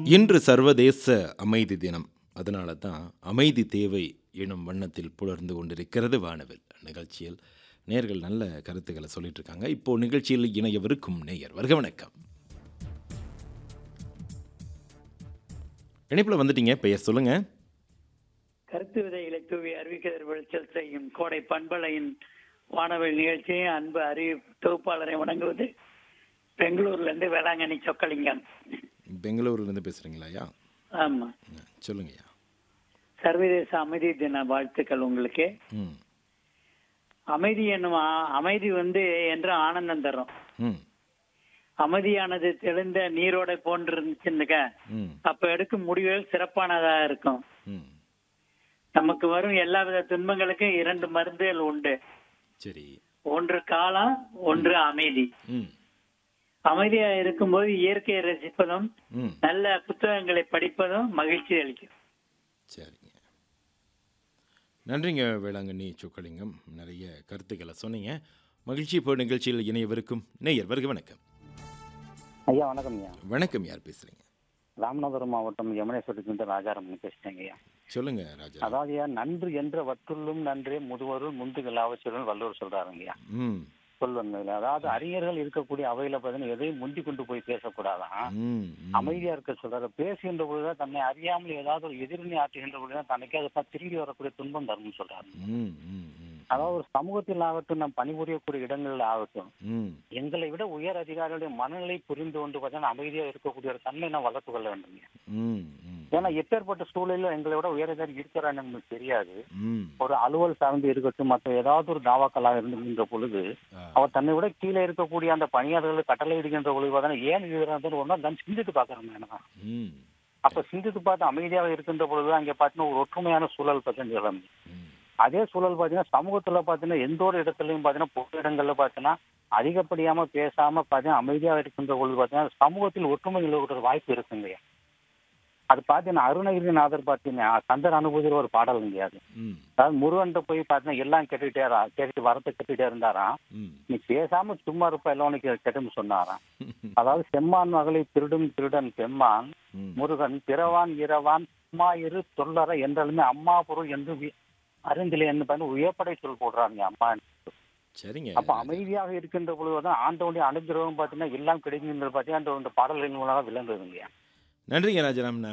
இன்று சர்வதேச அமைதி தினம் அதனால தான் அமைதி தேவை எனும் வண்ணத்தில் புலர்ந்து கொண்டிருக்கிறது வானவில் நிகழ்ச்சியில் நேர்கள் நல்ல கருத்துக்களை சொல்லிட்டு இருக்காங்க இப்போ நிகழ்ச்சியில் இணையவிருக்கும் நேயர் வருக வணக்கம் இணைப்பில் வந்துட்டீங்க பெயர் சொல்லுங்க கருத்து விதைகளை தூவி அறிவிக்கதர் விளைச்சல் செய்யும் கோடை பண்பலையின் வானவில் நிகழ்ச்சியை அன்பு அறிவி தொகுப்பாளரை வணங்குவது பெங்களூர்ல இருந்து வேளாங்கண்ணி சொக்கலிங்கம் பெங்களூர்லேருந்து பேசுகிறீங்களா ஐயா ஆமா ம், சொல்லுங்கய்யா சர்வதேச அமைதி தின வாழ்த்துக்கள் உங்களுக்கு ம் அமைதி என்னும் ஆ- அமைதி வந்து என்று ஆனந்தம் தரும் ம் அமைதியானது தெளிந்த நீரோடை போன்று இருந்துச்சுன்னுக்க ம் அப்ப எடுக்கும் முடிவுகள் சிறப்பானதா இருக்கும் ம் நமக்கு வரும் எல்லா வித துன்பங்களுக்கும் இரண்டு மருந்துகள் உண்டு சரி ஒன்று காலம் ஒன்று அமைதி ம் அமைதியா இருக்கும்போது இயற்கையை ரசிப்பதும் ம் நல்ல புத்தகங்களை படிப்பதும் மகிழ்ச்சி அளிக்கும் சரிங்க நன்றிங்க வேளாங்கண்ணி சொக்கலிங்கம் நிறைய கருத்துக்களை சொன்னீங்க மகிழ்ச்சி இப்போ நிகழ்ச்சியில் இணையவிருக்கும் நேயர் வருக வணக்கம் ஐயா வணக்கம் ஐயா வணக்கம் யார் பேசுறீங்க ராமநாதபுரம் மாவட்டம் யமுனேஸ்வரத்துலேருந்து ராஜாராமன் பேசுறேங்க ஐயா சொல்லுங்க ராஜா அதாவது ஐயா நன்று என்ற வற்றுள்ளும் நன்றே முதுவருள் முந்துகள் அவசியம் வள்ளுவர் சொல்றாருங்க ஐயா ம் சொல்வன்மையில அதாவது அறிஞர்கள் இருக்கக்கூடிய அவையில பார்த்தீங்கன்னா எதையும் முந்தி கொண்டு போய் பேசக்கூடாதான் ம் ம். அமைதியா இருக்க சொல்றாரு பேசுகின்ற பொழுதுதான் தன்னை அறியாமல் ஏதாவது ஒரு எதிரணி ஆற்றுகின்ற பொழுதுதான் தனக்கு அதை பார்த்து திரும்பி வரக்கூடிய துன்பம் தரும்னு சொல்றாரு ம் ம் ம் அதாவது ஒரு சமூகத்தில் ஆகட்டும் நாம் பணிபுரியக்கூடிய இடங்களில் ஆகட்டும் ம் எங்களை விட உயர் அதிகாரிகளுடைய மனநிலை புரிந்து கொண்டு பார்த்தீங்கன்னா அமைதியா இருக்கக்கூடிய ஒரு தன்மை நாம் வளர்த்து கொள்ள வேண்டும் ம் ம் ஏன்னா எப்பேற்பட்ட சூழலில் எங்களை விட உயர் அதிகாரி இருக்கிறான்னு நமக்கு தெரியாது ம் ஒரு அலுவல் சார்ந்து இருக்கட்டும் மற்ற ஏதாவது ஒரு தாவாக்களாக இருந்துகின்ற பொழுது ஆ. அவர் தன்னை விட கீழே இருக்கக்கூடிய அந்த பணியாளர்களை கட்டளை இடுகின்ற பொழுது பார்த்தீங்கன்னா ஏன் இது ஒன்றா தான் சிந்தித்து பார்க்கறோம் எனக்கு ம் அப்ப சிந்தித்து பார்த்து அமைதியாக இருக்கின்ற பொழுது அங்கே பார்த்தீங்கன்னா ஒரு ஒற்றுமையான சூழல் பார்த்தீங்கன்னா ம் அதே சூழல் பார்த்தீங்கன்னா சமூகத்துல பார்த்தீங்கன்னா எந்த ஒரு இடத்துலையும் பார்த்தீங்கன்னா பொது இடங்கள்ல பார்த்தீங்கன்னா அதிகப்படியாம பேசாம பார்த்தீங்கன்னா அமைதியாக இருக்கின்ற பொழுது பார்த்தீங்கன்னா சமூகத்தில் ஒற்றுமை நிலவுகிற வாய்ப்பு இருக்குங்க அது பார்த்தீங்கன்னா அருணகிரிநாதர் பார்த்தீங்கன்னா சந்தர் அனுபூதியில் ஒரு பாடல் அது ம் அதாவது முருகன்ட்ட போய் பார்த்தீங்கன்னா எல்லாம் கேட்டுக்கிட்டே இருக்கா கேட்டு வரத்தை கேட்டுட்டே இருந்தாராம் ம் நீ பேசாம சும்மா இருப்ப எல்லாம் உனக்கு கெட்டுன்னு சொன்னாராம் அதாவது செம்மான் மகளை திருடும் திருடன் செம்மான் ம் முருகன் பிறவான் இரவான் அம்மா இரு தொல்லற என்றாலுமே அம்மா பொருள் என்று வி- அறிந்திலே என்று பார்த்து உயர்படை சொல் போடுறாங்க அம்மா சரிங்க அப்ப அமைதியாக இருக்கின்ற பொழுதுதான் ஆண்டவனுடைய அனுகிரகம் பார்த்தீங்கன்னா எல்லாம் கிடைக்கின்றது பார்த்தீங்கன்னா அந்த பாடல்களின் மூலமாக விளங்குதுங்க நன்றிங்க ராஜாராம்